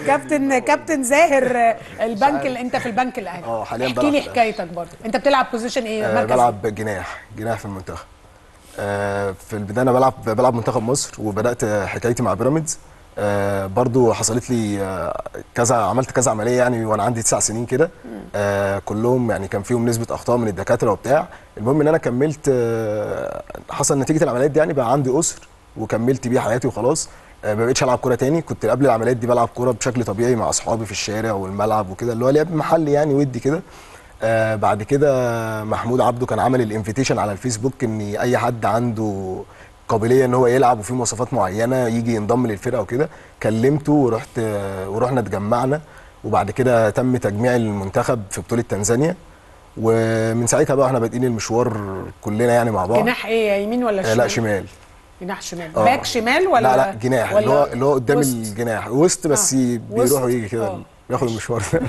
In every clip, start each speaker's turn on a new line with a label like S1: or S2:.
S1: كابتن كابتن زاهر آه، البنك اللي انت في البنك الاهلي
S2: اه، حاليا
S1: احكي
S2: بلعب
S1: لي
S2: في
S1: حكايتك برضه انت بتلعب بوزيشن ايه
S2: آه،
S1: مركز
S2: بلعب جناح جناح في المنتخب آه، في البدايه انا بلعب بلعب منتخب مصر وبدات آه، حكايتي مع بيراميدز آه، برضو حصلت لي آه، كذا عملت كذا عمليه يعني وانا عندي تسع سنين كده آه، كلهم يعني كان فيهم نسبه اخطاء من الدكاتره وبتاع المهم ان انا كملت آه، حصل نتيجه العمليات دي يعني بقى عندي اسر وكملت بيه حياتي وخلاص آه، ما بقتش العب كوره تاني كنت قبل العمليات دي بلعب كوره بشكل طبيعي مع اصحابي في الشارع والملعب وكده اللي هو لعب محلي يعني ودي كده آه بعد كده محمود عبده كان عمل الانفيتيشن على الفيسبوك ان اي حد عنده قابليه ان هو يلعب وفي مواصفات معينه يجي ينضم للفرقه وكده كلمته ورحت آه ورحنا اتجمعنا وبعد كده تم تجميع المنتخب في بطوله تنزانيا ومن ساعتها بقى احنا بادئين المشوار كلنا يعني مع بعض
S1: جناح ايه يمين ولا
S2: آه
S1: شمال
S2: لا شمال
S1: جناح شمال
S2: آه.
S1: باك شمال ولا
S2: لا لا جناح اللي هو اللي هو قدام
S1: وسط؟
S2: الجناح وسط بس
S1: آه.
S2: بيروح
S1: وسط.
S2: ويجي كده
S1: آه.
S2: بياخد المشوار ده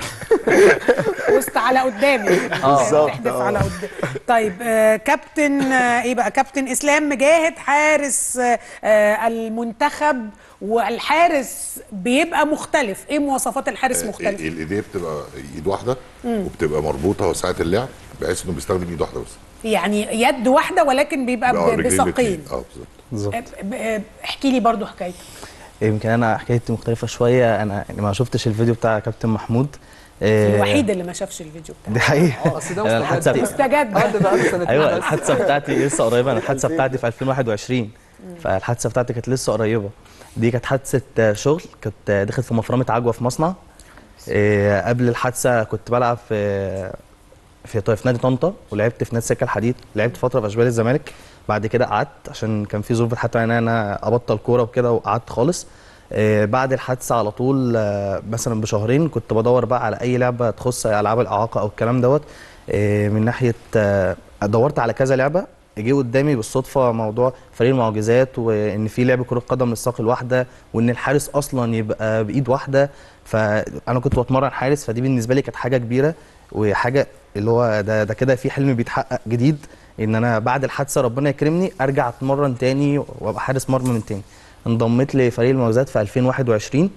S1: وسط على قدامي
S2: بالظبط،
S1: تحدف
S2: آه.
S1: على قدام طيب آه كابتن آه ايه بقى كابتن اسلام مجاهد حارس آه آه المنتخب والحارس بيبقى مختلف ايه مواصفات الحارس مختلفه
S3: الايديه بتبقى ايد واحده وبتبقى مربوطه ساعه اللعب بحيث انه بيستخدم ايد واحده بس
S1: يعني يد واحده ولكن بيبقى
S3: آه،
S1: ب-
S3: رجلين
S1: بساقين
S3: الاتنين. اه بالظبط
S4: بالظبط
S1: آه، ب- آه، احكي لي برضو حكايتك
S4: يمكن انا حكايتي مختلفه شويه انا يعني ما شفتش الفيديو بتاع كابتن محمود آه،
S1: الوحيد اللي ما شافش الفيديو بتاعه
S4: دي حقيقه
S5: اصل ده
S4: أنا
S5: مستجد
S4: الحادثه
S1: مستجد
S5: اه ده بقى له سنتين
S4: ايوه
S5: بس.
S4: الحادثه بتاعتي لسه قريبه انا الحادثه بتاعتي في 2021 فالحادثه بتاعتي كانت لسه قريبه دي كانت حادثه شغل كنت داخل في مفرمه عجوه في مصنع إيه، قبل الحادثه كنت بلعب في في طيب في نادي طنطا ولعبت في نادي سكه الحديد لعبت فتره في اشبال الزمالك بعد كده قعدت عشان كان في ظروف حتى ان انا ابطل كوره وكده وقعدت خالص إيه، بعد الحادثه على طول آه، مثلا بشهرين كنت بدور بقى على اي لعبه تخص العاب الاعاقه او الكلام دوت إيه، من ناحيه آه، دورت على كذا لعبه جه قدامي بالصدفه موضوع فريق المعجزات وان في لعب كره قدم للساق الواحده وان الحارس اصلا يبقى بايد واحده فانا كنت بتمرن حارس فدي بالنسبه لي كانت حاجه كبيره وحاجه اللي هو ده ده كده في حلم بيتحقق جديد ان انا بعد الحادثه ربنا يكرمني ارجع اتمرن تاني وابقى حارس مرمى من تاني انضميت لفريق المعجزات في 2021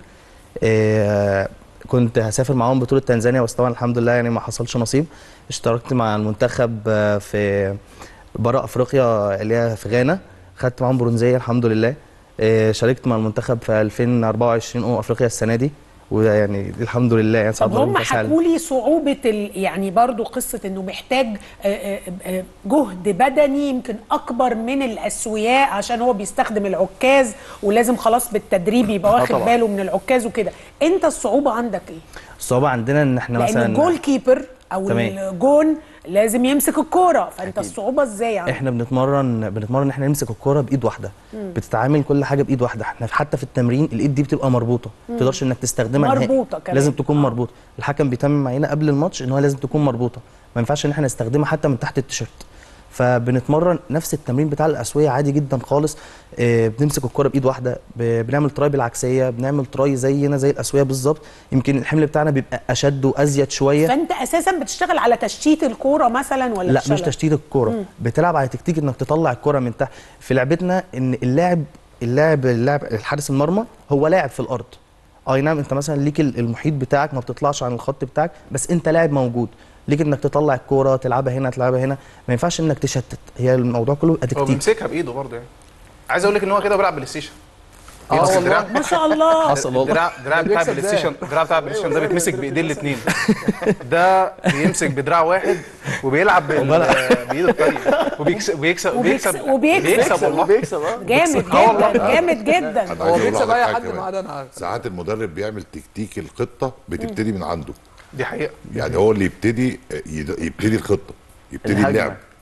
S4: إيه كنت هسافر معاهم بطوله تنزانيا بس طبعا الحمد لله يعني ما حصلش نصيب اشتركت مع المنتخب آه، في بره افريقيا اللي هي في غانا خدت معاهم برونزيه الحمد لله إيه شاركت مع المنتخب في 2024 امم افريقيا السنه دي ويعني الحمد لله يعني سعد
S1: طب هم
S4: ربنا كأس عالم.
S1: حكوا لي صعوبه ال... يعني برضو قصه انه محتاج آه، آه، آه، جهد بدني يمكن اكبر من الاسوياء عشان هو بيستخدم العكاز ولازم خلاص بالتدريب يبقى واخد
S4: طبعا.
S1: باله من العكاز وكده انت الصعوبه عندك ايه
S4: الصعوبه عندنا ان احنا
S1: لان
S4: مثلا
S1: الجول كيبر او
S4: تمام.
S1: الجون لازم يمسك الكوره فانت الصعوبه ازاي عندك
S4: احنا بنتمرن بنتمرن ان احنا نمسك الكوره بايد واحده بتتعامل كل حاجه بايد واحده احنا حتى في التمرين الايد دي بتبقى مربوطه ما تقدرش انك تستخدمها نهائي.
S1: مربوطة كمان.
S4: لازم تكون مربوطه الحكم بيتمم معانا قبل الماتش ان هو لازم تكون مربوطه ما ينفعش ان احنا نستخدمها حتى من تحت التيشيرت فبنتمرن نفس التمرين بتاع الاسويه عادي جدا خالص آه، بنمسك الكوره بايد واحده ب- بنعمل تراي بالعكسيه بنعمل تراي زينا زي الاسويه بالظبط يمكن الحمل بتاعنا بيبقى اشد وازيد شويه
S1: فانت اساسا بتشتغل على تشتيت الكوره مثلا ولا
S4: لا مش
S1: بتشتغل؟
S4: تشتيت الكرة بتلعب على تكتيك انك تطلع الكرة من تحت في لعبتنا ان اللاعب اللاعب اللاعب الحارس المرمى هو لاعب في الارض اي نعم انت مثلا ليك ال- المحيط بتاعك ما بتطلعش عن الخط بتاعك بس انت لاعب موجود ليك انك تطلع الكوره تلعبها هنا تلعبها هنا ما ينفعش انك تشتت هي الموضوع كله بيبقى
S6: هو
S4: تكتيك
S6: بيمسكها بايده برضه يعني عايز اقول لك ان هو كده بيلعب بلاي ستيشن
S5: اه
S6: بيمسك
S5: والله.
S6: دراع
S1: ما شاء الله
S4: حصل والله
S6: دراع دراع بتاع
S5: بيكسب
S6: بلاي
S5: ده.
S6: ستيشن الدراع بتاع بلاي ستيشن ده بيتمسك بايدين الاثنين ده بيمسك بدراع واحد وبيلعب بال- بايده الثانيه وبيكسب وبيكسب
S1: وبيكسب- وبيكسب.
S6: بيكسب والله
S5: بيكسب اه
S1: جامد
S6: آه والله.
S1: جدا جامد جدا
S3: أنا
S5: هو
S3: عايز أقول
S5: بيكسب
S3: لحضرتك
S5: اي
S3: حاجة
S5: حد
S3: كمان.
S5: ما عدا انا
S3: ساعات المدرب بيعمل تكتيك الخطه بتبتدي من عنده
S6: دي حقيقه
S3: يعني هو اللي يبتدي يد- يبتدي الخطه يبتدي
S4: الهجمة.
S3: اللعب